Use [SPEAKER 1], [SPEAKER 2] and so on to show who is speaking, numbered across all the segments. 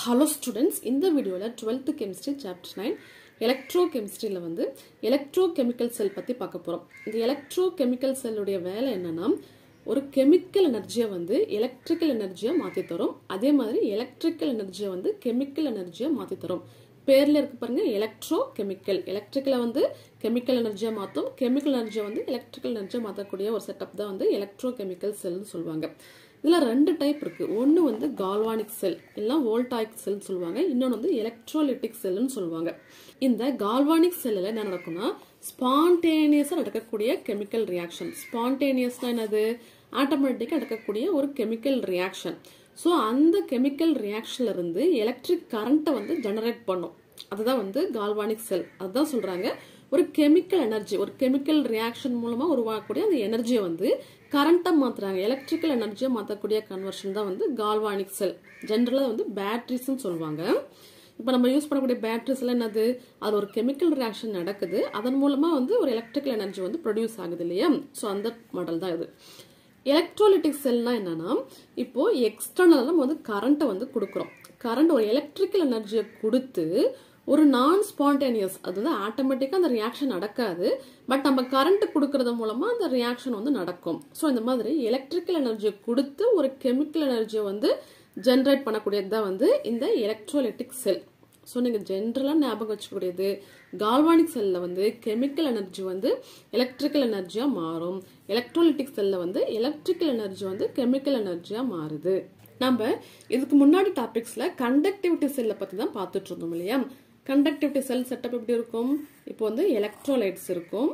[SPEAKER 1] hello students இந்த வீடியோவில் twelfth chemistry chapter nine எலக்ட்ரோ கெமிஸ்ட்ரியில் வந்து எலக்ட்ரோ கெமிக்கல் செல் பற்றி பார்க்க போகிறோம் இந்த எலக்ட்ரோ கெமிக்கல் செல்லுடைய வேலை என்னன்னா ஒரு கெமிக்கல் எனர்ஜியை வந்து எலக்ட்ரிக்கல் எனர்ஜியாக மாற்றி தரும் அதே மாதிரி எலக்ட்ரிக்கல் எனர்ஜியை வந்து கெமிக்கல் எனர்ஜியாக மாற்றி தரும் பேரில் இருக்கு பாருங்க எலக்ட்ரோ கெமிக்கல் எலக்ட்ரிக்கலை வந்து கெமிக்கல் எனர்ஜியாக மாற்றும் கெமிக்கல் எனர்ஜியை வந்து எலக்ட்ரிக்கல் எனர்ஜியாக மாற்றக்கூடிய ஒரு செட்டப் தான் வந்து எலக்ட்ரோ கெமிக்கல் செல்னு சொல்லுவாங்க இதில் ரெண்டு டைப் இருக்கு ஒன்று வந்து கால்வானிக் செல் இல்லைனா வோல்டாயிக் செல் சொல்லுவாங்க இன்னொன்று வந்து எலக்ட்ரோலிட்டிக் செல்னு சொல்லுவாங்க இந்த கால்வானிக் செல்லில் என்ன நடக்கும்னா ஸ்பான்டேனியஸாக நடக்கக்கூடிய கெமிக்கல் ரியாக்ஷன் ஸ்பான்டேனியஸ்னா என்னது ஆட்டோமேட்டிக்காக நடக்கக்கூடிய ஒரு கெமிக்கல் ரியாக்ஷன் ஸோ அந்த கெமிக்கல் ரியாக்ஷன்ல இருந்து எலக்ட்ரிக் கரண்ட்டை வந்து ஜெனரேட் பண்ணும் அதுதான் வந்து கால்வானிக் செல் அதுதான் சொல்றாங்க ஒரு கெமிக்கல் எனர்ஜி ஒரு கெமிக்கல் ரியாக்ஷன் மூலமா உருவாகக்கூடிய அந்த எனர்ஜியை வந்து கரண்ட்டை மாத்துறாங்க எலக்ட்ரிக்கல் எனர்ஜியை மாற்றக்கூடிய கன்வர்ஷன் தான் வந்து கால்வானிக் செல் ஜென்ரலாக வந்து பேட்டரிஸ்ன்னு சொல்லுவாங்க இப்போ நம்ம யூஸ் பண்ணக்கூடிய பேட்டரிஸ் எல்லாம் என்னது அது ஒரு கெமிக்கல் ரியாக்ஷன் நடக்குது அதன் மூலமா வந்து ஒரு எலக்ட்ரிக்கல் எனர்ஜி வந்து ப்ரொடியூஸ் ஆகுது இல்லையா ஸோ அந்த மாடல் தான் இது எலக்ட்ரோலிட்டிக் செல்னா என்னன்னா இப்போ எக்ஸ்டர்னலாக நம்ம வந்து கரண்ட்டை வந்து கொடுக்குறோம் கரண்ட் ஒரு எலக்ட்ரிக்கல் எனர்ஜியை கொடுத்து ஒரு நான் ஸ்பான்டேனியஸ் அது வந்து ஆட்டோமேட்டிக்காக அந்த ரியாக்ஷன் நடக்காது பட் நம்ம கரண்ட் கொடுக்கறது மூலமாக அந்த ரியாக்ஷன் வந்து நடக்கும் ஸோ இந்த மாதிரி எலக்ட்ரிக்கல் எனர்ஜியை கொடுத்து ஒரு கெமிக்கல் எனர்ஜியை வந்து ஜென்ரேட் பண்ணக்கூடியது தான் வந்து இந்த எலக்ட்ரோலிட்டிக் செல் ஸோ நீங்கள் ஜென்ரலாக ஞாபகம் வச்சுக்கூடியது கால்வானிக் செல்லில் வந்து கெமிக்கல் எனர்ஜி வந்து எலக்ட்ரிக்கல் எனர்ஜியாக மாறும் எலக்ட்ரோலிட்டிக் செல்லில் வந்து எலக்ட்ரிக்கல் எனர்ஜி வந்து கெமிக்கல் எனர்ஜியாக மாறுது நம்ம இதுக்கு முன்னாடி டாபிக்ஸில் கண்டக்டிவிட்டி செல்லை பற்றி தான் பார்த்துட்டு இருந்தோம் இல்லையா கண்டக்டிவிட்டி செல் செட்டப் எப்படி இருக்கும் இப்போ வந்து எலக்ட்ரோலைட்ஸ் இருக்கும்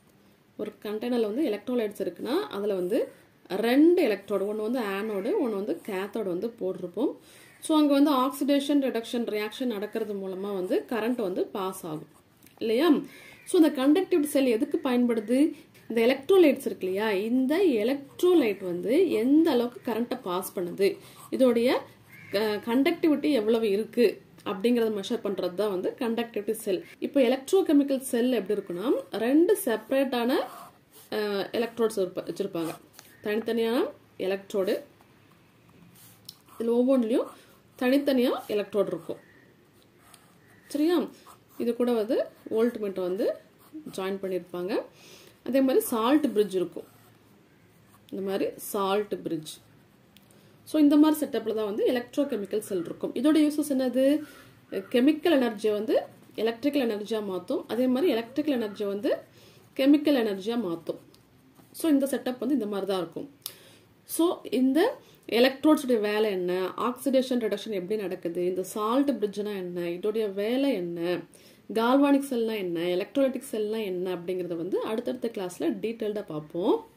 [SPEAKER 1] ஒரு கண்டெய்னரில் வந்து எலக்ட்ரோலைட்ஸ் இருக்குன்னா அதில் வந்து ரெண்டு எலக்ட்ரோடு ஒன்று வந்து ஆனோடு ஒன்று வந்து கேத்தோடு வந்து போட்டிருப்போம் ஸோ அங்கே வந்து ஆக்சிடேஷன் ரிடக்ஷன் ரியாக்ஷன் நடக்கிறது மூலமாக வந்து கரண்ட் வந்து பாஸ் ஆகும் இல்லையா ஸோ இந்த கண்டக்டிவிட்டி செல் எதுக்கு பயன்படுது இந்த எலக்ட்ரோலைட்ஸ் இருக்கு இல்லையா இந்த எலக்ட்ரோலைட் வந்து எந்த அளவுக்கு கரண்ட்டை பாஸ் பண்ணுது இதோடைய கண்டக்டிவிட்டி எவ்வளவு இருக்கு அப்படிங்கறத மெஷர் பண்றது தான் வந்து கண்டக்டிவிட்டி செல் இப்போ எலக்ட்ரோ கெமிக்கல் செல் எப்படி இருக்குன்னா ரெண்டு செப்பரேட்டான எலக்ட்ரோட்ஸ் வச்சிருப்பாங்க தனித்தனியான எலக்ட்ரோடு இதில் ஒவ்வொன்றிலையும் தனித்தனியாக எலக்ட்ரோடு இருக்கும் சரியா இது கூட வந்து வோல்ட் மீட்டர் வந்து ஜாயின் பண்ணியிருப்பாங்க அதே மாதிரி சால்ட் பிரிட்ஜ் இருக்கும் இந்த மாதிரி சால்ட் பிரிட்ஜ் ஸோ இந்த மாதிரி செட்டப்பில் தான் வந்து எலக்ட்ரோ கெமிக்கல் செல் இருக்கும் இதோட யூசஸ் என்னது கெமிக்கல் எனர்ஜியை வந்து எலக்ட்ரிக்கல் எனர்ஜியாக மாற்றும் அதே மாதிரி எலக்ட்ரிக்கல் எனர்ஜியை வந்து கெமிக்கல் எனர்ஜியாக மாற்றும் ஸோ இந்த செட்டப் வந்து இந்த மாதிரி தான் இருக்கும் ஸோ இந்த எலக்ட்ரோட்ஸுடைய வேலை என்ன ஆக்சிடேஷன் ரிடக்ஷன் எப்படி நடக்குது இந்த சால்ட் பிரிட்ஜ்னா என்ன இதோடைய வேலை என்ன கால்வானிக் செல்னா என்ன எலக்ட்ரோலிட்டிக் செல்னா என்ன அப்படிங்கறத வந்து அடுத்தடுத்த கிளாஸ்ல டீட்டெயில்டாக பார்ப்போம்